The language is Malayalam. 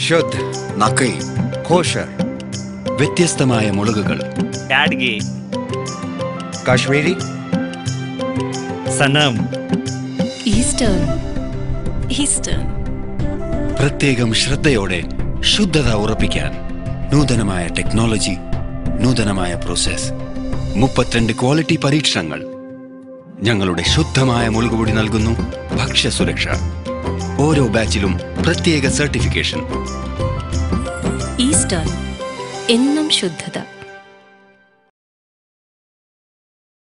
ശുദ്ധ് നക്കൈ കോഷർ വ്യത്യസ്തമായ മുളകുകൾ ಬ್ಯಾಡ್ಗಿ കാശ്മീരി ಸನಂ ഈസ്റ്റേൺ ഈസ്റ്റേൺ പ്രത്യേകം ശ്രദ്ധയോടെ ശുദ്ധത ഉറപ്പിക്കാൻ നൂതനമായ ടെക്നോളജി നൂതനമായ പ്രോസസ് മുപ്പത്തിരണ്ട് ക്വാളിറ്റി പരീക്ഷണങ്ങൾ ഞങ്ങളുടെ ശുദ്ധമായ മുളകുപൊടി നൽകുന്നു ഭക്ഷ്യസുരക്ഷ ഓരോ ബാച്ചിലും പ്രത്യേക സർട്ടിഫിക്കേഷൻ ഈസ്റ്റേൺ എന്നും ശുദ്ധത